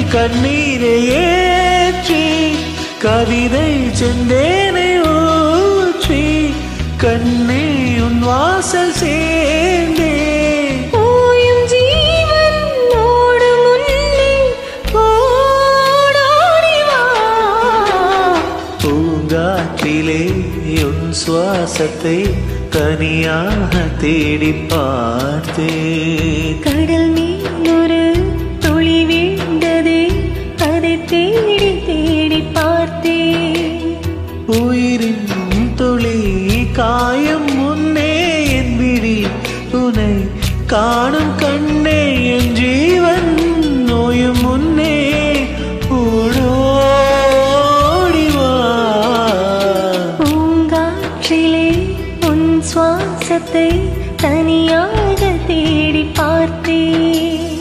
கண்ணீரை ஏற்றி கவிதை செந்தேனை ஊற்றி கண்ணே உன் வாசல் சேர்ந்தேன் ஓயும் ஜீவன் ஓடும் முன்னே ஓடோடி வா பூங்காற்றிலே உன் சுவாசத்தை தனியாக தேடி பார்த்தேன் கடல் மேல் ஒரு துளி வீழ்ந்ததே அதை தேடி தேடி பார்த்தேன் உயிரின் துளி காயம் முன்னே என் விழி உனை காணும் கண்ணே என் ஜீவன் நோயும் முன்னே ஓடோடி வா பூங்காற்றிலே உன் சுவாசத்தை தனியாக தேடி பார்த்தேன்